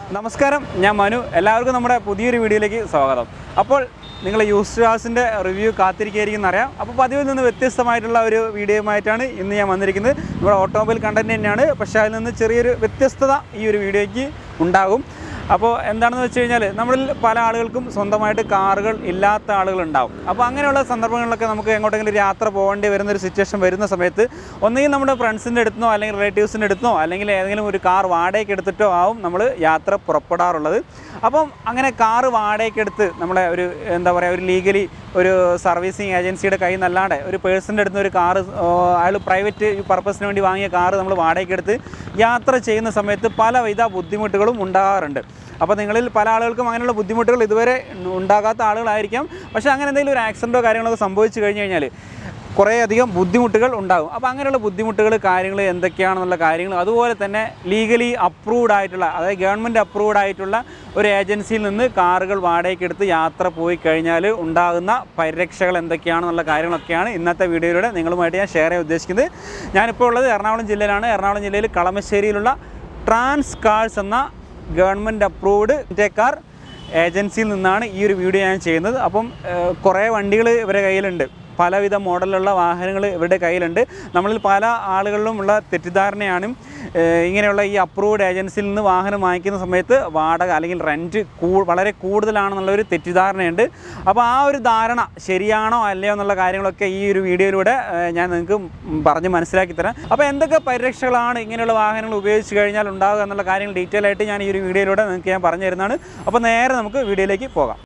നമസ്കാരം ഞാൻ മനു എല്ലാവർക്കും നമ്മുടെ പുതിയൊരു വീഡിയോയിലേക്ക് സ്വാഗതം അപ്പോൾ നിങ്ങൾ യൂസ് കാസിൻ്റെ റിവ്യൂ കാത്തിരിക്കുകയായിരിക്കും അറിയാം അപ്പോൾ പതിവിൽ നിന്ന് വ്യത്യസ്തമായിട്ടുള്ള ഒരു വീഡിയോയുമായിട്ടാണ് ഇന്ന് ഞാൻ വന്നിരിക്കുന്നത് നമ്മുടെ ഓട്ടോമൊബൈൽ കണ്ടന്റ് തന്നെയാണ് പക്ഷേ അതിൽ നിന്ന് ചെറിയൊരു വ്യത്യസ്തത ഈ ഒരു വീഡിയോയ്ക്ക് ഉണ്ടാകും അപ്പോൾ എന്താണെന്ന് വെച്ച് കഴിഞ്ഞാൽ നമ്മളിൽ പല ആളുകൾക്കും സ്വന്തമായിട്ട് കാറുകൾ ഇല്ലാത്ത ആളുകളുണ്ടാവും അപ്പോൾ അങ്ങനെയുള്ള സന്ദർഭങ്ങളിലൊക്കെ നമുക്ക് എങ്ങോട്ടെങ്കിലും ഒരു യാത്ര പോകേണ്ടി വരുന്ന ഒരു സിറ്റുവേഷൻ വരുന്ന സമയത്ത് ഒന്നുകിൽ നമ്മുടെ ഫ്രണ്ട്സിൻ്റെ അടുത്തുനിന്നോ അല്ലെങ്കിൽ റിലേറ്റീവ്സിൻ്റെ അടുത്തുനിന്നോ അല്ലെങ്കിൽ ഏതെങ്കിലും ഒരു കാർ വാടകയ്ക്ക് എടുത്തിട്ടോ ആവും നമ്മൾ യാത്ര പുറപ്പെടാറുള്ളത് അപ്പം അങ്ങനെ കാറ് വാടകയ്ക്ക് എടുത്ത് നമ്മളെ ഒരു എന്താ പറയുക ഒരു ലീഗലി ഒരു സർവീസിങ് ഏജൻസിയുടെ കയ്യിൽ നിന്നല്ലാണ്ട് ഒരു പേഴ്സൻ്റെ അടുത്ത് ഒരു കാറ് അയാൾ പ്രൈവറ്റ് പർപ്പസിന് വേണ്ടി വാങ്ങിയ കാറ് നമ്മൾ വാടകയ്ക്ക് എടുത്ത് യാത്ര ചെയ്യുന്ന സമയത്ത് പലവിധ ബുദ്ധിമുട്ടുകളും ഉണ്ടാകാറുണ്ട് അപ്പോൾ നിങ്ങളിൽ പല ആളുകൾക്കും അങ്ങനെയുള്ള ബുദ്ധിമുട്ടുകൾ ഇതുവരെ ഉണ്ടാകാത്ത ആളുകളായിരിക്കാം പക്ഷേ അങ്ങനെ എന്തെങ്കിലും ഒരു ആക്സിഡൻറ്റോ കാര്യങ്ങളൊക്കെ സംഭവിച്ചു കഴിഞ്ഞ് കഴിഞ്ഞാൽ കുറേയധികം ബുദ്ധിമുട്ടുകൾ ഉണ്ടാകും അപ്പോൾ അങ്ങനെയുള്ള ബുദ്ധിമുട്ടുകൾ കാര്യങ്ങൾ എന്തൊക്കെയാണെന്നുള്ള കാര്യങ്ങൾ അതുപോലെ തന്നെ ലീഗലി അപ്രൂവ്ഡ് ആയിട്ടുള്ള അതായത് ഗവൺമെൻറ് അപ്രൂവ്ഡ് ആയിട്ടുള്ള ഒരു ഏജൻസിയിൽ നിന്ന് കാറുകൾ വാടകയ്ക്ക് എടുത്ത് യാത്ര പോയി കഴിഞ്ഞാൽ ഉണ്ടാകുന്ന പരിരക്ഷകൾ എന്തൊക്കെയാണെന്നുള്ള കാര്യങ്ങളൊക്കെയാണ് ഇന്നത്തെ വീഡിയോയിലൂടെ നിങ്ങളുമായിട്ട് ഞാൻ ഷെയർ ചെയ്യാൻ ഉദ്ദേശിക്കുന്നത് ഞാനിപ്പോൾ ഉള്ളത് എറണാകുളം ജില്ലയിലാണ് എറണാകുളം ജില്ലയിൽ കളമശ്ശേരിയിലുള്ള ട്രാൻസ് കാർസ് എന്ന ഗവൺമെൻറ് അപ്രൂവ്ഡ് കാർ ഏജൻസിയിൽ നിന്നാണ് ഈ ഒരു വീഡിയോ ഞാൻ ചെയ്യുന്നത് അപ്പം ഏഹ്, കുറേ വണ്ടികൾ ഇവരുടെ കയ്യിലുണ്ട് പലവിധ മോഡലിലുള്ള വാഹനങ്ങൾ ഇവരുടെ കയ്യിലുണ്ട് നമ്മളിൽ പല ആളുകളിലും ഉള്ള തെറ്റിദ്ധാരണയാണ് ഏഹ്, ഇങ്ങനെയുള്ള ഈ അപ്രൂവ്ഡ് ഏജൻസിയിൽ നിന്ന് വാഹനം വാങ്ങിക്കുന്ന സമയത്ത് വാടക അല്ലെങ്കിൽ റെൻറ്റ് കൂ വളരെ കൂടുതലാണെന്നുള്ള ഒരു തെറ്റിദ്ധാരണയുണ്ട് അപ്പോൾ ആ ഒരു ധാരണ ശരിയാണോ അല്ലയോ എന്നുള്ള കാര്യങ്ങളൊക്കെ ഈ ഒരു വീഡിയോയിലൂടെ ഏഹ്, ഞാൻ നിങ്ങൾക്ക് പറഞ്ഞ് മനസ്സിലാക്കി തരാം അപ്പോൾ എന്തൊക്കെ പരിരക്ഷകളാണ് ഇങ്ങനെയുള്ള വാഹനങ്ങൾ ഉപയോഗിച്ച് കഴിഞ്ഞാൽ ഉണ്ടാകുക എന്നുള്ള കാര്യങ്ങൾ ഡീറ്റെയിൽ ആയിട്ട് ഞാൻ ഈ ഒരു വീഡിയോയിലൂടെ നിങ്ങൾക്ക് ഞാൻ പറഞ്ഞു തരുന്നതാണ് അപ്പോൾ നേരെ നമുക്ക് വീഡിയോയിലേക്ക് പോകാം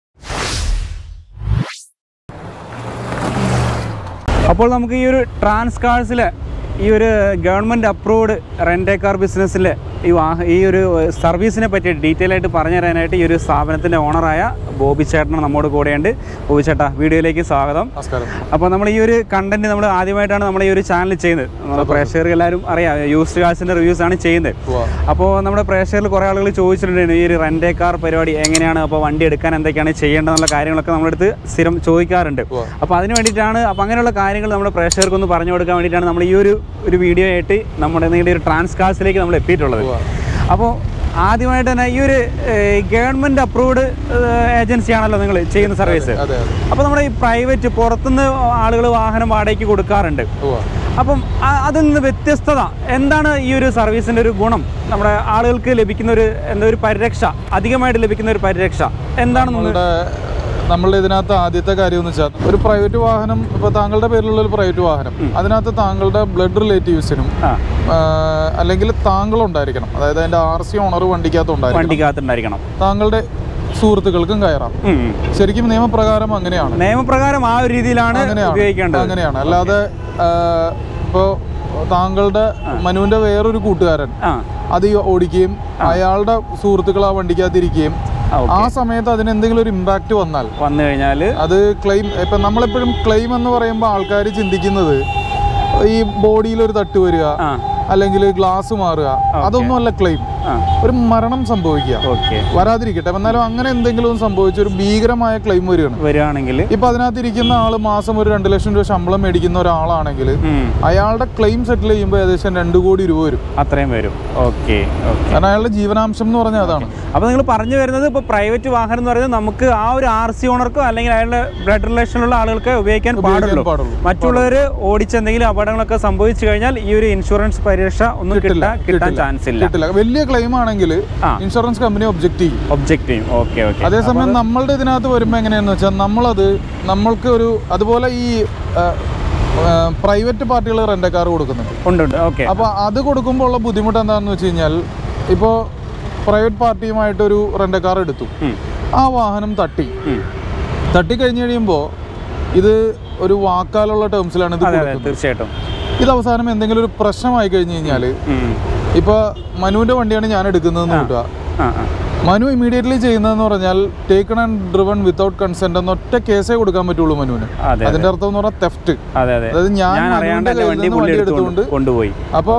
അപ്പോൾ നമുക്ക് ഈ ഒരു ട്രാൻസ് കാർസിലെ ഈ ഒരു ഗവൺമെൻറ് അപ്രൂവ്ഡ് റെൻ്റ് കാർ ബിസിനസ്സിൽ ഈ വാഹ ഈ ഒരു സർവീസിനെ പറ്റി ഡീറ്റെയിൽ ആയിട്ട് പറഞ്ഞു തരാനായിട്ട് ഈ ഒരു സ്ഥാപനത്തിൻ്റെ ഓണറായ ബോബി ചേട്ടൻ നമ്മോട് കൂടെയുണ്ട് ബോബി ചേട്ടാ വീഡിയോയിലേക്ക് സ്വാഗതം നമസ്കാരം അപ്പോൾ നമ്മൾ ഈ ഒരു കണ്ടന്റ് നമ്മൾ ആദ്യമായിട്ടാണ് നമ്മൾ ഈ ഒരു ചാനൽ ചെയ്യുന്നത് നമ്മുടെ പ്രേക്ഷകർക്ക് എല്ലാവരും അറിയാം യൂസ്ഡ് കാർസിൻ്റെ റിവ്യൂസ് ആണ് ചെയ്യുന്നത് ഉവ്വ. അപ്പോൾ നമ്മുടെ പ്രേക്ഷകരിൽ കുറേ ആളുകൾ ചോദിച്ചിട്ടുണ്ടായിരുന്നു ഈ ഒരു റെൻ്റ് കാർ പരിപാടി എങ്ങനെയാണ് അപ്പോൾ വണ്ടി എടുക്കാൻ എന്തൊക്കെയാണ് ചെയ്യേണ്ടതെന്നുള്ള കാര്യങ്ങളൊക്കെ നമ്മളടുത്ത് സ്ഥിരം ചോദിക്കാറുണ്ട് ഉവ്വ. അപ്പോൾ അതിന് വേണ്ടിയിട്ടാണ് അപ്പോൾ അങ്ങനെയുള്ള കാര്യങ്ങൾ നമ്മുടെ പ്രേക്ഷകർക്കൊന്ന് പറഞ്ഞു കൊടുക്കാൻ വേണ്ടിയിട്ടാണ് നമ്മൾ ഈ ഒരു ഒരു വീഡിയോ ആയിട്ട് നമ്മുടെ നിങ്ങളുടെ ഒരു ട്രാൻസ് കാർസിലേക്ക് നമ്മൾ എത്തിയിട്ടുള്ളത് ഉവ്വ. അപ്പോൾ ആദ്യമായിട്ട് തന്നെ ഈ ഒരു ഗവൺമെൻറ് അപ്രൂവ്ഡ് ഏജൻസി ആണല്ലോ നിങ്ങൾ ചെയ്യുന്ന സർവീസ് അതെ അതെ അപ്പോൾ നമ്മുടെ ഈ പ്രൈവറ്റ് പുറത്തുനിന്ന് ആളുകൾ വാഹനം വാടകയ്ക്ക് കൊടുക്കാറുണ്ട് ഉവ്വ. അപ്പം ആ- അതിൽ നിന്ന് വ്യത്യസ്തത എന്താണ് ഈ ഒരു സർവീസിൻ്റെ ഒരു ഗുണം നമ്മുടെ ആളുകൾക്ക് ലഭിക്കുന്ന ഒരു എന്താ ഒരു പരിരക്ഷ അധികമായിട്ട് ലഭിക്കുന്ന ഒരു പരിരക്ഷ എന്താണെന്ന് നമ്മളുടെ നമ്മളുടെ ഇതിനകത്ത് ആദ്യത്തെ കാര്യം എന്ന് വെച്ചാൽ ഒരു പ്രൈവറ്റ് വാഹനം ഇപ്പൊ താങ്കളുടെ പേരിലുള്ള ഒരു പ്രൈവറ്റ് വാഹനം അതിനകത്ത് താങ്കളുടെ ബ്ലഡ് റിലേറ്റീവ്സിനും ആ അല്ലെങ്കിൽ താങ്കളുണ്ടായിരിക്കണം അതായത് അതിന്റെ ആർ സി ഓണർ വണ്ടിക്കകത്ത് ഉണ്ടായിരിക്കണം വണ്ടിക്കകത്തുണ്ടായിരിക്കണം താങ്കളുടെ സുഹൃത്തുക്കൾക്കും കയറാം ഉം, ഉം. ശരിക്കും നിയമപ്രകാരം അങ്ങനെയാണ് നിയമപ്രകാരം ആ ഒരു രീതിയിലാണ് അങ്ങനെയാണ് ഉപയോഗിക്കേണ്ടത് അങ്ങനെയാണ് അല്ലാതെ ഇപ്പോൾ താങ്കളുടെ മനുവിന്റെ വേറൊരു കൂട്ടുകാരൻ ആ അത് ഈ ഓടിക്കുകയും അയാളുടെ സുഹൃത്തുക്കൾ ആ വണ്ടിക്കകത്ത് ഇരിക്കുകയും ആ, okay. ആ സമയത്ത് അതിന് എന്തെങ്കിലും ഒരു ഇമ്പാക്റ്റ് വന്നാൽ വന്നു കഴിഞ്ഞാൽ അത് ക്ലെയിം ഇപ്പം നമ്മളെപ്പോഴും ക്ലെയിം എന്ന് പറയുമ്പോൾ ആൾക്കാർ ചിന്തിക്കുന്നത് ഈ ബോഡിയിൽ ഒരു തട്ട് വരിക ആ അല്ലെങ്കിൽ ഗ്ലാസ് മാറുക അതൊന്നുമല്ല ക്ലെയിം ആ ഒരു മരണം സംഭവിക്കുക ഓക്കെ വരാതിരിക്കട്ടെ എന്നാലും അങ്ങനെ എന്തെങ്കിലും സംഭവിച്ച ഒരു ഭീകരമായ ക്ലെയിം വരികയാണ് വരികയാണെങ്കിൽ ഇപ്പൊ അതിനകത്ത് ഇരിക്കുന്ന ആള് മാസം ഒരു രണ്ട് ലക്ഷം രൂപ ശമ്പളം മേടിക്കുന്ന ഒരാളാണെങ്കിൽ ഉം, അയാളുടെ ക്ലെയിം സെറ്റിൽ ചെയ്യുമ്പോൾ ഏകദേശം രണ്ട് കോടി രൂപ വരും അത്രയും വരും ഓക്കെ ഓക്കെ കാരണം അയാളുടെ ജീവനാംശം എന്ന് പറഞ്ഞാൽ അതാണ് അപ്പോൾ നിങ്ങൾ പറഞ്ഞു വരുന്നത് ഇപ്പോൾ പ്രൈവറ്റ് വാഹനം എന്ന് പറയുന്നത് നമുക്ക് ആ ഒരു ആർ സി ഓണർക്കോ അല്ലെങ്കിൽ അയാളുടെ ബ്ലഡ് റിലേഷനുള്ള ആളുകൾക്ക് ഉപയോഗിക്കാൻ പാടുള്ളൂ പാടുള്ളൂ. മറ്റുള്ളവർ ഓടിച്ച് എന്തെങ്കിലും അപകടങ്ങളൊക്കെ സംഭവിച്ചു കഴിഞ്ഞാൽ ഈ ഒരു ഇൻഷുറൻസ് പരിരക്ഷ ഒന്നും കിട്ടാൻ കിട്ടാൻ ചാൻസ് ഇല്ല കിട്ടില്ല വലിയ ക്ലെയിം ആണെങ്കിൽ ആ. ഇൻഷുറൻസ് കമ്പനി ഒബ്ജക്റ്റ് ചെയ്യും ഒബ്ജക്റ്റീവ് ഓക്കെ ഓക്കെ അതേസമയം നമ്മളുടെ ഇതിനകത്ത് വരുമ്പോൾ എങ്ങനെയാന്ന് വെച്ചാൽ നമ്മളത് നമ്മൾക്ക് ഒരു അതുപോലെ ഈ പ്രൈവറ്റ് പാർട്ടികൾ റെന്റ് കാർ കൊടുക്കുന്നുണ്ട് ഉണ്ട് ഉണ്ട് ഓക്കെ അപ്പോൾ അത് കൊടുക്കുമ്പോൾ ഉള്ള ബുദ്ധിമുട്ട് എന്താണെന്ന് വെച്ച് കഴിഞ്ഞാൽ ഇപ്പോൾ പ്രൈവറ്റ് പാർട്ടിയുമായിട്ടൊരു റെന്റ് കാർ എടുത്തു ആ വാഹനം തട്ടി തട്ടി കഴിഞ്ഞ് കഴിയുമ്പോൾ ഇത് ഒരു വാക്കാലുള്ള ടേംസിലാണ് ഇത് അതെ അതെ കൊടുക്കുന്നത് തീർച്ചയായിട്ടും ഇത് അവസാനം എന്തെങ്കിലും ഒരു പ്രശ്നമായി കഴിഞ്ഞ് കഴിഞ്ഞാൽ ഉം. ഇപ്പോൾ മനുവിൻ്റെ വണ്ടിയാണ് ഞാൻ എടുക്കുന്നതെന്ന് കിട്ടുക ആ ആ മനു ഇമീഡിയറ്റ്ലി ചെയ്യുന്നതെന്ന് പറഞ്ഞാൽ taken and driven without consent എന്ന ഒറ്റ കേസേ കൊടുക്കാൻ പറ്റുള്ളൂ മനുവിന് അതെ അതെ അതിന്റെ അർത്ഥം എന്ന് പറഞ്ഞാൽ തെഫ്റ്റ് അതെ അതെ അതായത് ഞാൻ ഞാൻ അറിയാണ്ട് മനുവിന്റെ എൻ്റെ കയ്യിൽ വണ്ടി നിന്ന് പുള്ളി വണ്ടി എടുത്തുകൊണ്ട് എടുത്തുകൊണ്ട് കൊണ്ടുപോയി അപ്പോൾ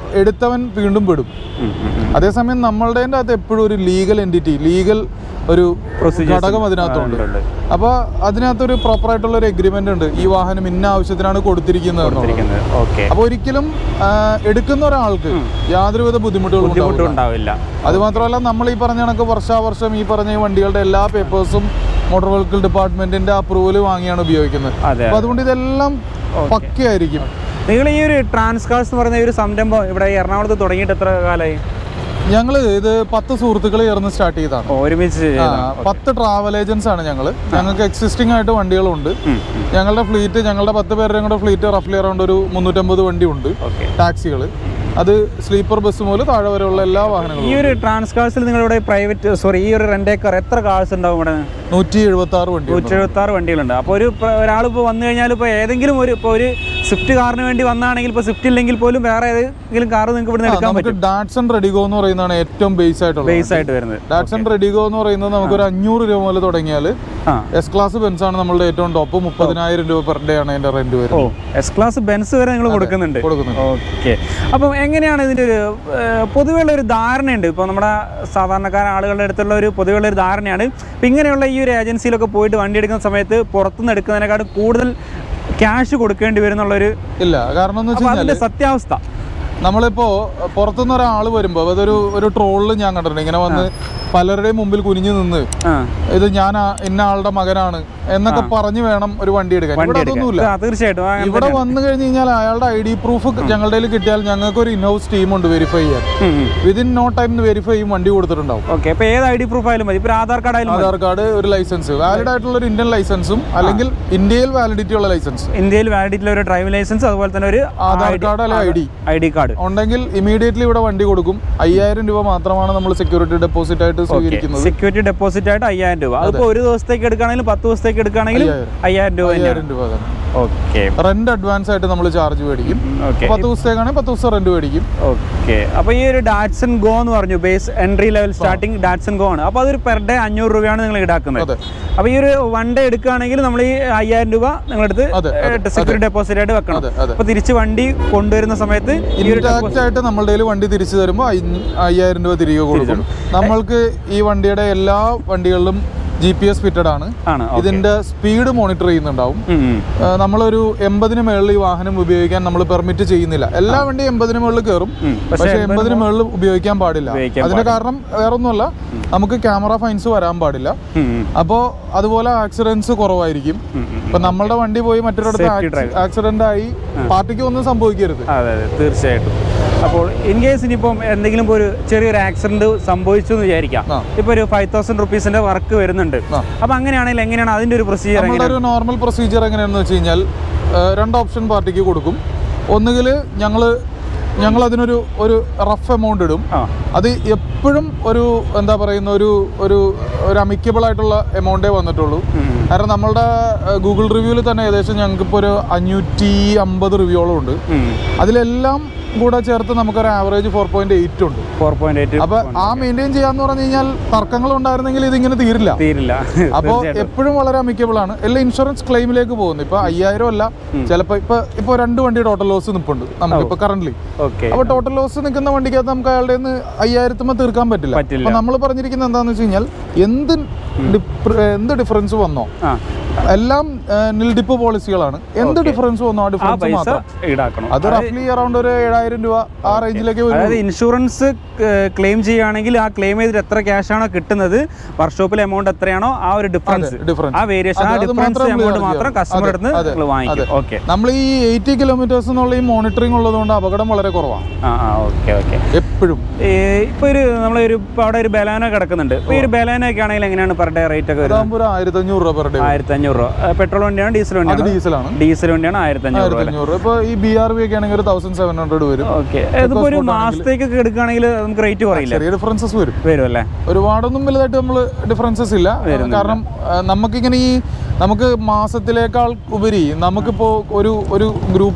എടുത്തവൻ വീണ്ടും പെടും ഉം, ഉം, ഉം. അതേസമയം നമ്മളുടെ അകത്ത് എപ്പോഴും ഒരു ലീഗൽ എൻറ്റിറ്റി ലീഗൽ ഒരു Procedures ഘടകം അതിനകത്തുണ്ട് ഉണ്ട്, ഉണ്ട്. അപ്പോൾ അതിനകത്തൊരു പ്രോപ്പർ ആയിട്ടുള്ള ഒരു എഗ്രിമെന്റ് ഉണ്ട് ഈ വാഹനം ഇന്ന ആവശ്യത്തിനാണ് കൊടുത്തിരിക്കുന്നത് എന്നുള്ളത്. ഇരിക്കുന്നത് ഓക്കെ അപ്പോൾ ഒരിക്കലും ആ, എടുക്കുന്ന ഒരാൾക്ക് യാതൊരുവിധ ബുദ്ധിമുട്ടുകളും ബുദ്ധിമുട്ടും ഉണ്ടാവില്ല ഉണ്ടാവില്ല അത് മാത്രമല്ല നമ്മൾ ഈ പറഞ്ഞ കണക്ക് വർഷാവർഷം ഈ പറഞ്ഞ ഈ വണ്ടികളുടെ എല്ലാ പേപ്പേഴ്സും മോട്ടോർ വെഹിക്കിൾ ഡിപ്പാർട്ട്മെന്റിന്റെ അപ്രൂവൽ വാങ്ങിയാണ് ഉപയോഗിക്കുന്നത് അതെ അപ്പോൾ അതുകൊണ്ട് ഇതെല്ലാം പക്കയായിരിക്കും നിങ്ങൾ ഈ ഒരു ട്രാൻസ്കാർസ് എന്ന് പറയുന്ന ഈ ഒരു സംരംഭം ഇവിടെ ഈ എറണാകുളത്ത് തുടങ്ങിയിട്ട് എത്ര കാലമായി ഞങ്ങൾ ഇത് പത്ത് സുഹൃത്തുക്കൾ ചേർന്ന് സ്റ്റാർട്ട് ചെയ്തതാണ് ഓ, ഒരുമിച്ച് ആ, ചെയ്തതാ? പത്ത് ട്രാവൽ ഏജൻസ് ആണ് ഞങ്ങൾ ഞങ്ങൾക്ക് എക്സിസ്റ്റിംഗ് ആയിട്ട് വണ്ടികളുണ്ട് ഉം, ഉം. ഞങ്ങളുടെ ഫ്ലീറ്റ് ഞങ്ങളുടെ പത്ത് പേരുടെ കൂടെ ഫ്ലീറ്റ് റഫ്ലി അറൗണ്ട് ഒരു മുന്നൂറ്റമ്പത് വണ്ടി ഉണ്ട് ഓക്കെ ടാക്സികൾ അത് സ്ലീപ്പർ ബസ് മുതൽ താഴെ വരെയുള്ള എല്ലാ വാഹനങ്ങളും ഈ ഒരു ട്രാൻസ്കാർസിൽ നിങ്ങളുടെ പ്രൈവറ്റ് സോറി ഈ ഒരു റെന്റേക്കർ എത്ര കാർസ് ഉണ്ടാവും ഇവിടെ നൂറ്റി എഴുപത്തി ആറ് വണ്ടി നൂറ്റി എഴുപത്തി ആറ് വണ്ടികളുണ്ട് അപ്പോൾ ഒരു ഒരാൾ ഇപ്പോൾ വന്നു കഴിഞ്ഞാൽ ഇപ്പോൾ ഏതെങ്കിലും ഒരു ഇപ്പോൾ ഒരു സ്വിഫ്റ്റ് കാറിന് വേണ്ടി വന്നാണെങ്കിൽ ഇപ്പോൾ സ്വിഫ്റ്റ് ഇല്ലെങ്കിൽ പോലും വേറെ ഏതെങ്കിലും കാർ നിങ്ങൾക്ക് ഇവിടെ എടുക്കാൻ നമുക്ക് പറ്റും ഡാറ്റ്സൺ റെഡിഗോ എന്ന് പറയുന്നതാണ് ഏറ്റവും ബേസ് ആയിട്ടുള്ളത് ബേസ് ആയിട്ട് വരുന്നത് ഡാറ്റ്സൺ റെഡിഗോ എന്ന് പറയുന്നത് നമുക്കൊരു അഞ്ഞൂറ് രൂപ മുതൽ തുടങ്ങിയാൽ ആ എസ് ക്ലാസ് ബെൻസ് ആണ് നമ്മളുടെ ഏറ്റവും ടോപ്പ് മുപ്പതിനായിരം രൂപ പെർ ഡേ ആണ് അതിന്റെ റെന്റ് ഓ വരുന്നത് എസ് ക്ലാസ് ബെൻസ് വരെ നിങ്ങൾ കൊടുക്കുന്നുണ്ട് കൊടുക്കുന്നുണ്ട് ഓക്കെ അപ്പം എങ്ങനെയാണ് ഇതിൻ്റെ ഒരു ഏഹ്, പൊതുവെയുള്ള ഒരു ധാരണയുണ്ട് ഇപ്പോൾ നമ്മുടെ സാധാരണക്കാര ആളുകളുടെ അടുത്തുള്ള ഒരു പൊതുവെയുള്ള ഒരു ധാരണയാണ് ഇപ്പം ഇങ്ങനെയുള്ള ഈ ഒരു ഏജൻസിയിലൊക്കെ പോയിട്ട് വണ്ടി എടുക്കുന്ന സമയത്ത് പുറത്തുനിന്ന് എടുക്കുന്നതിനെക്കാട്ടും കൂടുതൽ ക്യാഷ് കൊടുക്കേണ്ടി വരുന്നുള്ളൊരു ഇല്ല കാരണം എന്ന് വെച്ച് അപ്പോൾ കഴിഞ്ഞാൽ അതിൻ്റെ സത്യാവസ്ഥ നമ്മളിപ്പോ പുറത്തുനിന്ന് ഒരാൾ വരുമ്പോൾ അതൊരു ഒരു ട്രോളിൽ ഞാൻ കണ്ടിട്ടുണ്ട് ഇങ്ങനെ വന്ന് പലരുടെയും മുമ്പിൽ കുനിഞ്ഞു നിന്ന് ആ ഇത് ഞാൻ ആ- ഇന്ന ആളുടെ മകനാണ് എന്നൊക്കെ പറഞ്ഞു വേണം ഒരു വണ്ടി എടുക്കാൻ ഇവിടെ വണ്ടി അതൊന്നുമില്ല എടുക്കാൻ ആ, തീർച്ചയായിട്ടും ആ, അങ്ങനെ ഇവിടെ വന്നു കഴിഞ്ഞ് കഴിഞ്ഞാൽ അയാളുടെ ഐ ഡി പ്രൂഫ് ഞങ്ങളുടെ കയ്യിൽ കിട്ടിയാൽ ഞങ്ങൾക്ക് ഒരു ഇൻഹൗസ് ടീം ഉണ്ട് വെരിഫൈ ചെയ്യാൻ ഉം, ഉം. വിതിൻ നോ ടൈം വെരിഫൈ ചെയ്യും വണ്ടി കൊടുത്തിട്ടുണ്ടാവും ഓക്കെ അപ്പോൾ ഏത് ഐ ഡി പ്രൂഫ് ആയാലും മതി ഇപ്പോൾ ആധാർ കാർഡ് ആയാലും മതി. ആധാർ കാർഡ് ഒരു ലൈസൻസ് വാലിഡ് ആയിട്ടുള്ള ഒരു ഇന്ത്യൻ ലൈസൻസും അല്ലെങ്കിൽ ഇന്ത്യയിൽ വാലിഡിറ്റി ഉള്ള ലൈസൻസ് ഇന്ത്യയിൽ വാലിഡിറ്റിയിലെ ഒരു ഡ്രൈവിംഗ് ലൈസൻസ് അതുപോലെ തന്നെ ഒരു ആധാർ കാർഡ് അല്ലെങ്കിൽ I D I D card ഉണ്ടെങ്കിൽ ഇമീഡിയറ്റ്ലി ഇവിടെ വണ്ടി കൊടുക്കും അയ്യായിരം രൂപ മാത്രമാണ് നമ്മൾ സെക്യൂരിറ്റി ഡെപ്പോസിറ്റ് ആയിട്ട് സ്വീകരിക്കുന്നത് സെക്യൂരിറ്റി ഡെപ്പോസിറ്റ് ആയിട്ട് അയ്യായിരം രൂപ അതിപ്പോൾ ഒരു ദിവസത്തേക്ക് എടുക്കുകയാണെങ്കിലും പത്ത് ദിവസത്തേക്ക് എടുക്കുകയാണെങ്കിലും അയ്യായിരം രൂപ തന്നെയാണ് അയ്യായിരം രൂപ തന്നെ ഓക്കെ റെന്റ് അഡ്വാൻസ് ആയിട്ട് നമ്മൾ ചാർജ് മേടിക്കും ഓക്കെ പത്ത് ദിവസത്തേക്കാണെങ്കിൽ പത്ത് ദിവസം റെന്റ് മേടിക്കും ഓക്കെ അപ്പോൾ ഈ ഒരു ഡാറ്റ്സൺ ഗോ എന്ന് പറഞ്ഞു base entry level starting Datsun Go ആണ് അപ്പോൾ അതൊരു പെർ ഡേ അഞ്ഞൂറ് രൂപയാണ് നിങ്ങൾ ഈടാക്കുന്നത് അതെ അപ്പോൾ ഈ ഒരു വൺ ഡേ എടുക്കുകയാണെങ്കിൽ നമ്മൾ ഈ അയ്യായിരം രൂപ നിങ്ങളെടുത്ത് അതെ, അതെ, സെക്യൂരിറ്റി ഡെപ്പോസിറ്റ് ആയിട്ട് വെക്കണം അതെ അതെ അപ്പോൾ തിരിച്ച് വണ്ടി കൊണ്ടുവരുന്ന സമയത്ത് ഈ ഒരു ഇൻടാക്റ്റ് ആയിട്ട് നമ്മളുടെ കയ്യിൽ വണ്ടി തിരിച്ചു തരുമ്പോൾ അയ്യായിരം രൂപ തിരികെ കൊടുക്കും നമ്മൾക്ക് ഈ വണ്ടിയുടെ എല്ലാ വണ്ടികളിലും ജി പി എസ് ഫിറ്റഡ് ആണ് ആണ് ഇതിന്റെ സ്പീഡ് മോണിറ്റർ ചെയ്യുന്നുണ്ടാവും ഉം, ഉം. ആ, നമ്മളൊരു എൺപതിന് മുകളിൽ ഈ വാഹനം ഉപയോഗിക്കാൻ നമ്മൾ പെർമിറ്റ് ചെയ്യുന്നില്ല എല്ലാ വണ്ടിയും എൺപതിന് മുകളിൽ കയറും ഉം. പക്ഷേ പക്ഷേ എൺപതിന് മുകളിൽ ഉപയോഗിക്കാൻ പാടില്ല ഉപയോഗിക്കാൻ അതിന്റെ കാരണം വേറൊന്നുമല്ല നമുക്ക് ക്യാമറ ഫൈൻസ് വരാൻ പാടില്ല ഉം, ഉം. അപ്പോൾ അതുപോലെ ആക്സിഡൻസ് കുറവായിരിക്കും ഉം, ഉം. ഇപ്പൊ നമ്മളുടെ വണ്ടി പോയി മറ്റൊരിടത്ത് Safety drive. ആക്സിഡന്റ് ആയി പാർട്ടിക്ക് ഒന്നും സംഭവിക്കരുത് അതെ അതെ തീർച്ചയായിട്ടും അപ്പോൾ ഇൻ കേസ് ഇനിയിപ്പം എന്തെങ്കിലും ഇപ്പോൾ ഒരു ചെറിയൊരു ആക്സിഡന്റ് സംഭവിച്ചു എന്ന് വിചാരിക്കാം ആ. ഇപ്പോൾ ഒരു ഫൈവ് തൗസൻഡ് റുപ്പീസിന്റെ വർക്ക് വരുന്നുണ്ട് ആ. അപ്പോൾ അങ്ങനെയാണെങ്കിൽ എങ്ങനെയാണ് അതിന്റെ ഒരു പ്രൊസീജിയർ നമ്മുടെ ഒരു നോർമൽ പ്രൊസീജിയർ എങ്ങനെയാണെന്ന് വെച്ച് കഴിഞ്ഞാൽ ആ, രണ്ട് ഓപ്ഷൻ പാർട്ടിക്ക് കൊടുക്കും ഒന്നുകിൽ ഞങ്ങൾ ഞങ്ങൾ അതിനൊരു ഒരു റഫ് എമൗണ്ട് ഇടും ആ അത് എപ്പോഴും ഒരു എന്താ പറയുന്ന ഒരു ഒരു ഒരു അമിക്കബിൾ ആയിട്ടുള്ള എമൗണ്ടേ വന്നിട്ടുള്ളൂ ഉം. കാരണം നമ്മളുടെ ഗൂഗിൾ റിവ്യൂവിൽ തന്നെ ഏകദേശം ഞങ്ങൾക്കിപ്പോൾ ഒരു അഞ്ഞൂറ്റി അമ്പത് റിവ്യൂകളും ഉണ്ട് ഉം. അതിലെല്ലാം കൂടെ ചേർത്ത് നമുക്കൊരു ആവറേജ് ഫോർ പോയിന്റ് എയ്റ്റ് ഉണ്ട് ഫോർ പോയിന്റ് എയ്റ്റ് അപ്പൊ ആ മെയിൻറ്റെയിൻ ചെയ്യാന്ന് പറഞ്ഞു കഴിഞ്ഞാൽ തർക്കങ്ങൾ ഉണ്ടായിരുന്നെങ്കിൽ ഇതിങ്ങനെ തീരില്ല തീരില്ല അപ്പോൾ എപ്പോഴും വളരെ അമിക്കബിൾ ആണ് എല്ലാം ഇൻഷുറൻസ് ക്ലെയിമിലേക്ക് പോകുന്നു ഇപ്പൊ അയ്യായിരം അല്ല ചിലപ്പോൾ ഇപ്പൊ ഇപ്പൊ രണ്ട് വണ്ടി ടോട്ടൽ ലോസ് നിൽപ്പുണ്ട് നമുക്കിപ്പോ കറന്റ് ഓക്കെ അപ്പൊ ടോട്ടൽ ലോസ് നിൽക്കുന്ന വണ്ടിക്കകത്ത് നമുക്ക് അയാളുടെ നിന്ന് അയ്യായിരത്തുമ്പോ തീർക്കാൻ പറ്റില്ല പറ്റില്ല. അപ്പൊ നമ്മൾ പറഞ്ഞിരിക്കുന്നത് എന്താണെന്ന് വെച്ച് കഴിഞ്ഞാൽ എന്ത് ഡിഫ്ര- എന്ത് ഡിഫറൻസ് വന്നോ ആ എല്ലാം നിൽ ഡിപ്പ് പോളിസികളാണ് എന്ത് ഡിഫറൻസ് വന്നോ ആ ആ ഡിഫറൻസ് പൈസ മാത്രം ഈടാക്കണം അത് റഫ്ലി അറൗണ്ട് ഒരു ഏഴായിരം രൂപ ആ റേഞ്ചിലേക്ക് വരും അതായത് ഇൻഷുറൻസ് ക്ലെയിം ചെയ്യുകയാണെങ്കിൽ ആ ക്ലെയിം ചെയ്തിട്ട് എത്ര ക്യാഷ് ആണോ കിട്ടുന്നത് വർക്ക്ഷോപ്പിലെ എമൗണ്ട് എത്രയാണോ ആ ഒരു ഡിഫറൻസ് ഡിഫറൻസ് ആ വേരിയേഷൻ ആ അത് ഡിഫറൻസ് മാത്രം എമൗണ്ട് charge മാത്രം ചെയ്യാം. കസ്റ്റമർ അടുത്ത് അതെ, നിങ്ങൾ വാങ്ങിക്കും ഓക്കെ നമ്മൾ ഈ എയ്റ്റി കിലോമീറ്റേഴ്സ് എന്നുള്ള ഈ മോണിറ്ററിംഗ് ഉള്ളതുകൊണ്ട് അപകടം വളരെ കുറവാണ് ആ ആ ഓക്കെ ഓക്കെ എപ്പോഴും ഇപ്പൊ ഒരു നമ്മളൊരു ഇപ്പൊ അവിടെ ഒരു ബലാന കിടക്കുന്നുണ്ട് ഇപ്പൊ ഈ ഒരു ബലാന ഒക്കെ ആണെങ്കിൽ എങ്ങനെയാണ് പെർ ഡേ റേറ്റ് ഒക്കെ വരുന്നത് അതാകുമ്പോൾ ഒരു ആയിരത്തി അഞ്ഞൂറ് രൂപ പെർ ഡേ ആയിരത്തി അഞ്ഞൂറ് രൂപ പെട്രോൾ വണ്ടിയാണ് ഡീസൽ അത് വണ്ടിയാണ് ഡീസലാണ് ഡീസൽ വണ്ടിയാണ് ആയിരത്തി അഞ്ഞൂറ് രൂപ ആയിരത്തി അഞ്ഞൂറ് ഇപ്പൊ ഈ ബി ആർ വി ഒക്കെ ആണെങ്കിൽ ഒരു തൗസൻഡ് സെവൻ ഹൺഡ്രഡ് വരും ഓക്കെ ഇതിപ്പോ ഒരു മാസത്തേക്കൊക്കെ എടുക്കുകയാണെങ്കിൽ നമുക്ക് റേറ്റ് കുറയില്ല ചെറിയ ഡിഫറൻസസ് വരും വരും അല്ലേ ഒരുപാടൊന്നും വലുതായിട്ട് നമ്മൾ ഡിഫറൻസസ് ഇല്ല കാരണം ആ, നമുക്കിങ്ങനെ ഈ നമുക്ക് മാസത്തിലേക്കാൾ ഉപരി നമുക്കിപ്പോൾ ഒരു ഒരു ഗ്രൂപ്പ് ഓഫ്